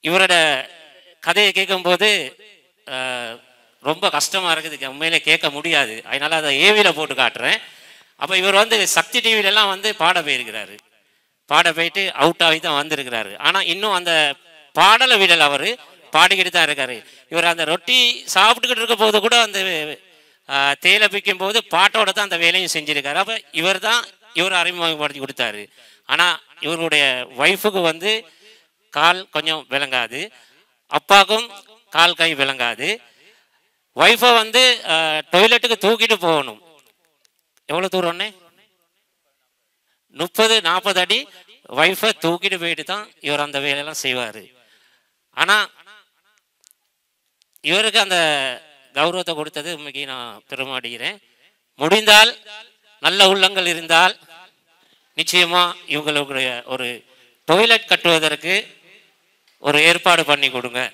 இவரோட கதையை கேட்கும்போது அஹ், ரொம்ப கஷ்டமாக இருக்குது உண்மையிலே கேட்க முடியாது அதனால அதை ஏவியில் போட்டு காட்டுறேன் அப்போ இவர் வந்து சக்தி டிவிலெல்லாம் வந்து பாட போயிருக்கிறாரு பாட போயிட்டு அவுட் ஆகி தான் வந்திருக்கிறாரு ஆனால் இன்னும் அந்த பாடலை விடல் அவர் பாடிக்கிட்டு தான் இருக்காரு இவர் அந்த ரொட்டி சாப்பிட்டுக்கிட்டு இருக்க போது கூட அந்த ஆஹ், தேயிலை பிக்கும் போது பாட்டோட தான் அந்த வேலையும் செஞ்சிருக்காரு அப்போ இவர் தான் இவர் அறிமுகப்படுத்தி கொடுத்தாரு ஆனால் இவருடைய ஒய்ஃபுக்கு வந்து கால் கொஞ்சம் விளங்காது அப்பாவுக்கும் கால் கை விளங்காது ஒய்ஃபை வந்து டொய்லெட்டுக்கு தூக்கிட்டு போகணும் எவ்வளோ தூரம்னே முப்பது நாற்பது அடி ஒய்ஃபை தூக்கிட்டு போயிட்டு தான் இவர் அந்த வேலையெல்லாம் செய்வார் ஆனால் இவருக்கு அந்த கௌரவத்தை கொடுத்தது உண்மைக்கு நான் பெருமாடுகிறேன் முடிந்தால் நல்ல உள்ளங்கள் இருந்தால் நிச்சயமா இவங்களுடைய ஒரு டொய்லெட் கட்டுவதற்கு ஒரு ஏற்பாடு பண்ணி கொடுங்க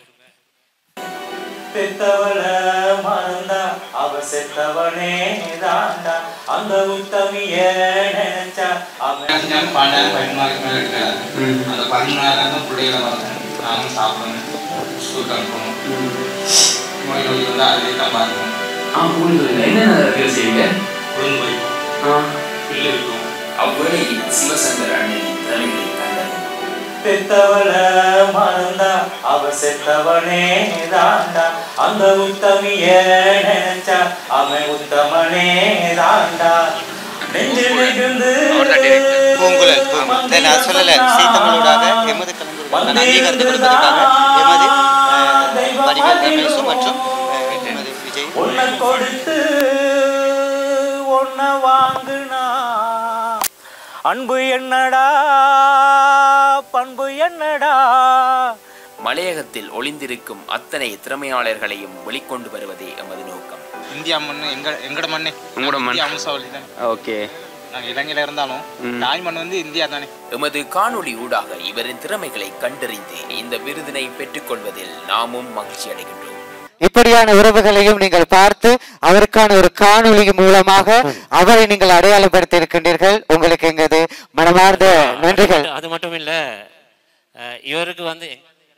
பெத்தவள மறந்தா அவ செத்தவனே தாண்டா அந்த உத்தமிய நினைச்சா அவன் ഞാൻ പണം പതിനാല് എടുക്കാറ് അത് പതിനാലാം പിള്ളേരെ പറഞ്ഞു நானும் சாப்பிடணும் ஸ்கூல் அனுப்பணும் நோய் நொடி வந்து அதிலே தான் பார்க்கணும் ஆ புரியுது என்னென்ன வேலை செய்வீங்க உளுந்து வைக்கும் ஆ பில்லு வைக்கும் அவ்வேளை சிவசங்கர் அண்ணனின் தலைமையை கண்டது பெத்தவள மறந்தா அவ செத்தவனே தாண்டா அந்த உத்தமிய நினைச்சா அவன் உத்தமனே தாண்டா நெஞ்சில் மிகுந்து பூங்குழல் பூங்குழல் இதை நான் சொல்லலை சீத்தங்களூடாக எமது கலைஞர்கள் அங்கீகாரத்தை கொடுப்பதற்காக எமது அஹ், வடிவேல் ரமேஷ் மற்றும் அஹ், எமது விஜய் உன்னை கொடுத்து உன்னை வாங்குனா அன்பு என்னடா பண்பு என்னடா மலையகத்தில் ஒளிந்திருக்கும் அத்தனை திறமையாளர்களையும் வெளிக்கொண்டு வருவதே எமது நோக்கம் இந்தியா மண்ணு எங்க எங்கட மண்ணு உங்களோட மண். இந்தியா அம்சாவளி தானே ஓகே நாங்கள் இலங்கையில் இருந்தாலும் தாய் மண் வந்து இந்தியா தானே எமது காணொளி ஊடாக இவரின் திறமைகளை கண்டறிந்து இந்த விருதினை பெற்றுக்கொள்வதில் நாமும் மகிழ்ச்சி அடைகின்றோம் இப்படியான உறவுகளையும் நீங்கள் பார்த்து அவருக்கான ஒரு காணொளி மூலமாக அவரை நீங்கள் அடையாளப்படுத்தி இருக்கின்றீர்கள் உங்களுக்கு எங்கது மனமார்ந்த நன்றிகள் அது மட்டும் இல்லை இவருக்கு வந்து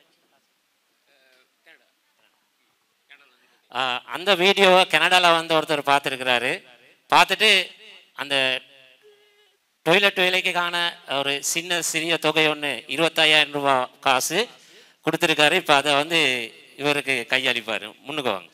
அஹ், அந்த வீடியோவை கனடாவில் வந்து ஒருத்தர் பார்த்துருக்கிறாரு பார்த்துட்டு அந்த டொய்லெட் வேலைக்கான ஒரு சின்ன சிறிய தொகை ஒன்று இருபத்தாயிரம் ரூபாய் காசு கொடுத்துருக்காரு இப்போ அதை வந்து இவருக்கு கையளிப்பார் முன்னுக்கு வாங்க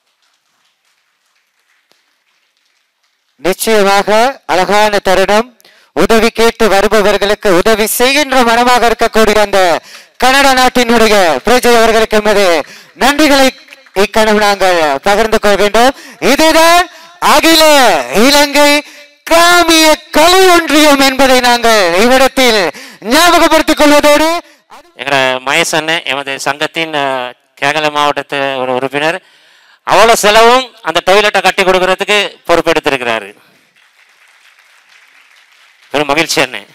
நிச்சயமாக அழகான தருணம் உதவி கேட்டு வருபவர்களுக்கு உதவி செய்கின்ற மனமாக இருக்கக்கூடிய அந்த கனடா நாட்டினுடைய பிரஜை அவர்களுக்கு எமது நன்றிகளை இக்கணம் நாங்கள் பகிர்ந்து கொள்கின்றோம் இதுதான் அகில இலங்கை கிராமிய கலை ஒன்றியம் என்பதை நாங்கள் இவ்விடத்தில் ஞாபகப்படுத்திக் கொள்வதோடு எங்களோட மகேசன் எமது சங்கத்தின் அஹ், கேரள மாவட்டத்து ஒரு உறுப்பினர் அவ்வளோ செலவும் அந்த டொய்லெட்டை கட்டி கொடுக்கறதுக்கு பொறுப்பெடுத்திருக்கிறாரு பெரும் மகிழ்ச்சி அண்ணே